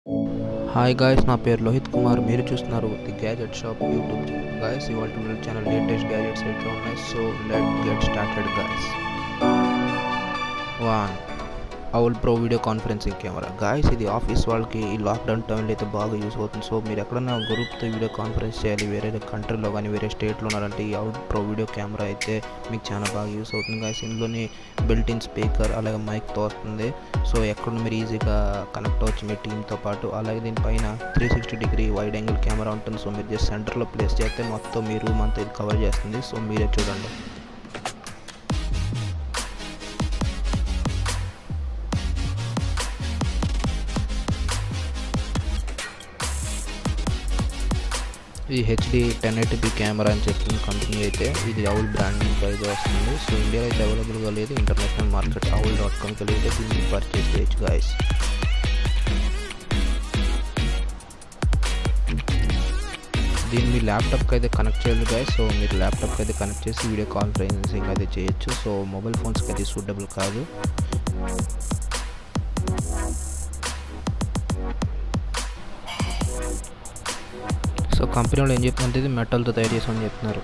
hi guys నా పేరు లోహిత్ కుమార్ మీరు చూస్తున్నారు the gadget shop YouTube channel guys ఇవాళ మన ఛానల్ లేటెస్ట్ గ్యాజెట్స్ అయితే ఉన్నాయి so let get started guys one Owl pro video conferencing camera guys ఇది ఆఫీస్ వాళ్ళకి ఈ లాక్డౌన్ టైంలో అయితే బాగా యూస్ అవుతుంది సో మీరు ఎక్కడన్నా గ్రూప్తో వీడియో కాన్ఫరెన్స్ చేయాలి వేరే కంట్రీలో కానీ వేరే స్టేట్లో ఉన్నారంటే ఈ అవుట్ ప్రో వీడియో కెమెరా అయితే మీకు చాలా బాగా యూస్ అవుతుంది గాయస్ ఇందులోని బిల్ట్ ఇన్ స్పీకర్ అలాగే మైక్తో వస్తుంది సో ఎక్కడ మీరు ఈజీగా కనెక్ట్ అవ్వచ్చు మీ టీంతో పాటు అలాగే దీనిపైన three sixty degree wide angle camera ఉంటుంది సో మీరు జస్ట్ సెంటర్లో ప్లేస్ చేస్తే మొత్తం మీ రూమ్ అంతా ఇది కవర్ చేస్తుంది సో మీరే చూడండి ఇది హెచ్డి టెన్ ఎయిటీపీ కెమెరా అని చెప్తుంది కంపెనీ అయితే ఇది అవుల్ బ్రాండింగ్ అయితే వస్తుంది సో ఇండియాలో అయితే అవైలబుల్గా లేదు ఇంటర్నేషనల్ మార్కెట్ అవుల్ డాట్ కామ్కి వెళ్ళి దీన్ని పర్చేస్ చేయొచ్చు గాయస్ దీన్ని మీ ల్యాప్టాప్కి అయితే కనెక్ట్ చేయాలి గాయస్ సో మీరు ల్యాప్టాప్కి అయితే కనెక్ట్ చేసి వీడియో కాన్ఫరెన్సింగ్ అయితే చేయొచ్చు సో మొబైల్ ఫోన్స్కి అయితే సూటబుల్ కాదు సో కంపెనీ వాళ్ళు ఏం చెప్తుందంటే ఇది మెటల్తో తయారు చేసామని చెప్తున్నారు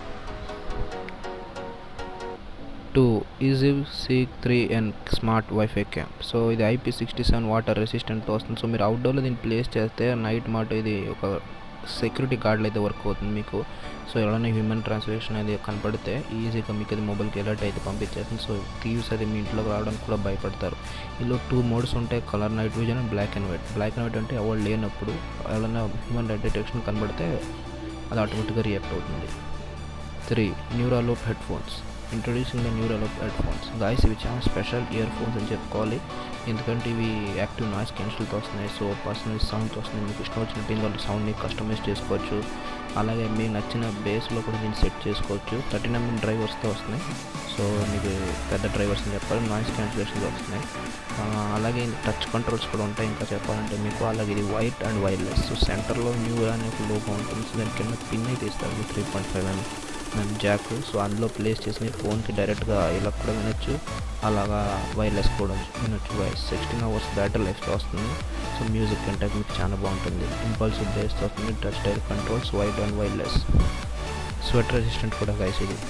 two easy C three N smart wifi cam so ఇది ఐపీ సిక్స్టీ సెవెన్ వాటర్ రెసిస్టెంట్తో వస్తుంది సో మీరు అవుట్డోర్లో దీన్ని ప్లేస్ చేస్తే నైట్ మాట ఇది ఒక సెక్యూరిటీ గార్డులు అయితే వర్క్ అవుతుంది మీకు సో ఎవరైనా హ్యూమన్ ట్రాన్స్లేషన్ అనేది కనపడితే ఈజీగా మీకు అది మొబైల్కి ఎలర్ట్ అయితే పంపించేస్తుంది సో థీవ్స్ అది మీ ఇంట్లోకి రావడానికి కూడా భయపడతారు ఇందులో టూ మోడ్స్ ఉంటాయి colour night vision and black and white black and white అంటే ఎవరు లేనప్పుడు ఎవరైనా హ్యూమన్ డిటెక్షన్ కనబడితే అది ఆటోమేటిక్గా రియాక్ట్ అవుతుంది three Nuraloop headphones introducing the Nuraloop headphones guys ఇవి చాలా స్పెషల్ ఇయర్ ఫోన్స్ అని చెప్పుకోవాలి ఎందుకంటే ఇవి యాక్టివ్ నాయిస్ క్యాన్సిల్తో వస్తున్నాయి సో పర్సనల్ సౌండ్తో వస్తున్నాయి మీకు ఇష్టం వచ్చినట్టు ఇందులో సౌండ్ని కస్టమైజ్ చేసుకోవచ్చు అలాగే మీకు నచ్చిన బేస్లో కూడా దీన్ని సెట్ చేసుకోవచ్చు థర్టీన్ ఎంఎం డ్రైవర్స్తో వస్తున్నాయి సో మీకు పెద్ద డ్రైవర్స్ అని చెప్పాలి నాయిస్ క్యాన్సిలేషన్తో వస్తున్నాయి అలాగే టచ్ కంట్రోల్స్ కూడా ఉంటాయి ఇంకా చెప్పాలంటే మీకు అలాగే ఇది వైట్ అండ్ వైర్లెస్ సో సెంటర్లో న్యూ అనే ఒక లోగో ఉంటుంది సో దాని కింద పిన్ అయితే ఇస్తారు three point five mm and jack so అందులో ప్లేస్ చేసి మీరు ఫోన్కి డైరెక్ట్గా ఇలా కూడా వినొచ్చు అలాగా వైర్లెస్ కూడా వినొచ్చు వైస్ సిక్స్టీన్ అవర్స్ బ్యాటరీ లైఫ్తో వస్తుంది సో మ్యూజిక్ అంటే మీకు చాలా బాగుంటుంది ఇంపల్సివ్ బేస్తో వస్తుంది touch tier controls white and wireless sweat resistant కూడా గైస్ ఇది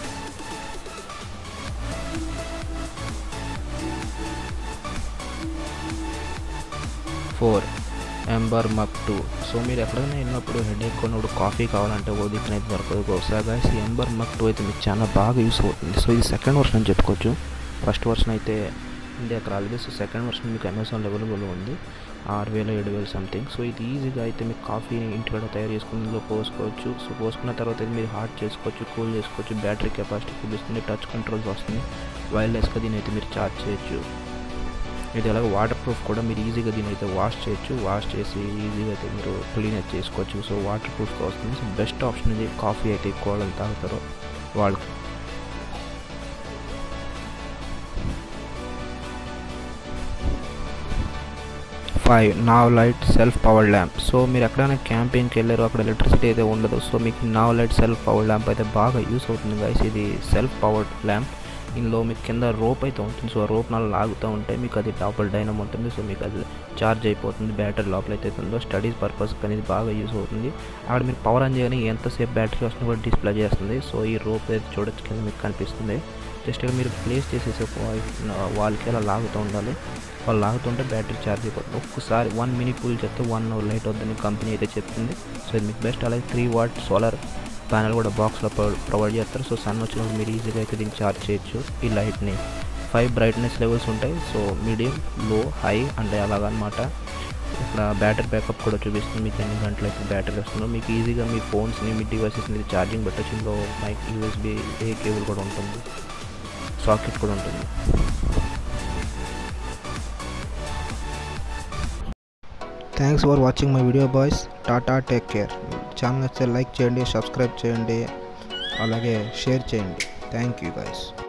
four Ember mug two so మీరు ఎక్కడైనా వెళ్ళినప్పుడు హెడ్ ఎక్ కొన్నప్పుడు కాఫీ కావాలంటే ఓ దిక్కునైతే దొరకదు ఒకసారి గాయస్ ఈ ఎంబర్ మక్ టూ అయితే మీకు చాలా బాగా యూస్ అవుతుంది సో ఇది సెకండ్ వర్షన్ అని చెప్పుకోవచ్చు ఫస్ట్ వర్షన్ అయితే ఇండియాకి రాలేదు సో సెకండ్ వర్షన్ మీకు అమెజాన్ అవైలబుల్ ఉంది ఆరు వేలు ఏడు వేలు సంథింగ్ సో ఇది ఈజీగా అయితే మీకు కాఫీ ఇంటికాడ తయారు చేసుకుని ఇందులో పోసుకోవచ్చు సో పోసుకున్న తర్వాత అయితే మీరు హాట్ చేసుకోవచ్చు కూల్ చేసుకోవచ్చు బ్యాటరీ కెపాసిటీ చూపిస్తుంది టచ్ కంట్రోల్స్ వస్తుంది వైర్లెస్గా దీని అయితే మీరు ఛార్జ్ చేయొచ్చు ఇది అలాగే వాటర్ ప్రూఫ్ కూడా మీరు ఈజీగా దీని అయితే వాష్ చేయొచ్చు వాష్ చేసి ఈజీగా అయితే మీరు క్లీన్ అయితే చేసుకోవచ్చు సో వాటర్ ప్రూఫ్తో వస్తుంది సో బెస్ట్ ఆప్షన్ ఇది కాఫీ అయితే ఎక్కువ వాళ్ళని తాగుతారో వాళ్ళకి five now light self powered lamp so మీరు ఎక్కడైనా క్యాంపింగ్కి వెళ్ళారు అక్కడ ఎలక్ట్రిసిటీ అయితే ఉండదు సో మీకు now light self powered lamp అయితే బాగా యూస్ అవుతుంది గైస్ ఇది సెల్ఫ్ పవర్డ్ ల్యాంప్ ఇందులో మీకు కింద రోప్ అయితే ఉంటుంది సో ఆ రోప్ నాలుగు లాగుతూ ఉంటే మీకు అది లోపల డైనమ్ ఉంటుంది సో మీకు అది ఛార్జ్ అయిపోతుంది బ్యాటరీ లోపల అయితే ఉందో స్టడీస్ పర్పస్ అనేది బాగా యూస్ అవుతుంది అక్కడ మీరు పవర్ ఆన్ చేయగానే ఎంతసేపు బ్యాటరీ వస్తుంది కూడా డిస్ప్లే చేస్తుంది సో ఈ రోప్ అయితే చూడొచ్చు కింద మీకు కనిపిస్తుంది జస్ట్ మీరు ప్లేస్ చేసేసి వాళ్ళకి అలా లాగుతూ ఉండాలి వాళ్ళు లాగుతుంటే బ్యాటరీ ఛార్జ్ అయిపోతుంది ఒక్కసారి వన్ మినిట్ ఫుల్ చెప్తే వన్ అవర్ లైట్ అవుతుందని కంపెనీ అయితే చెప్తుంది సో ఇది మీకు బెస్ట్ అలాగే త్రీ వాట్ సోలార్ ప్యానల్ కూడా బాక్స్లో ప్రొవైడ్ చేస్తారు సో సన్ వచ్చినప్పుడు మీరు ఈజీగా అయితే దీన్ని ఛార్జ్ చేయొచ్చు ఈ లైట్ని ఫైవ్ బ్రైట్నెస్ లెవెల్స్ ఉంటాయి సో మీడియం లో హై అంటే అలాగనమాట ఇక్కడ బ్యాటరీ బ్యాకప్ కూడా చూపిస్తుంది మీకు ఎన్ని గంటలు అయితే బ్యాటరీ వస్తుందో మీకు ఈజీగా మీ ఫోన్స్ని మీ డివైసెస్ని ఛార్జింగ్ పెట్టచ్చు ఇందులో మైక్ యూఎస్బి ఏ కేబుల్ కూడా ఉంటుంది సాకెట్ కూడా ఉంటుంది thanks for watching my video boys tata take care channel నచ్చితే లైక్ చేయండి సబ్స్క్రైబ్ చేయండి అలాగే షేర్ చేయండి థ్యాంక్ యూ గాయస్